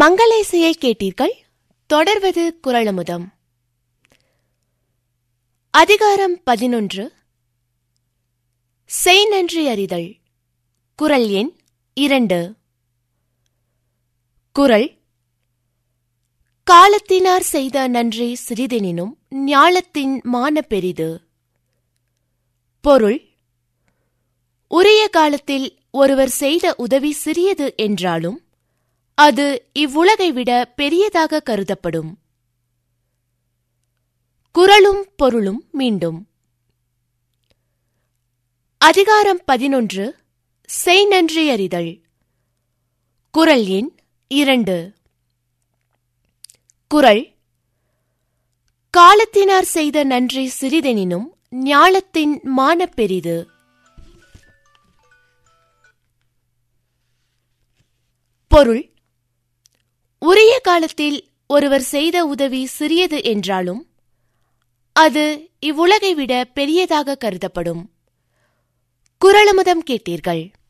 மங்களேசையை கேட்டீர்கள் தொடர்வது குரலமுதம் அதிகாரம் பதினொன்று செய் நன்றி அறிதல் குரல் எண் இரண்டு குரல் காலத்தினார் செய்த நன்றி சிறிதெனினும் ஞாலத்தின் மான பெரிது பொருள் உரிய காலத்தில் ஒருவர் செய்த உதவி சிறியது என்றாலும் அது இவ்வுலகை விட பெரியதாக கருதப்படும் குரலும் பொருளும் மீண்டும் அதிகாரம் பதினொன்று செய் நன்றி அறிதல் குரல் எண் இரண்டு குரல் காலத்தினார் செய்த நன்றி சிறிதெனினும் ஞாலத்தின் மான பெரிது பொருள் உரிய காலத்தில் ஒருவர் செய்த உதவி சிறியது என்றாலும் அது இவ்வுலகை விட பெரியதாக கருதப்படும் குரலமுதம் கேட்டீர்கள்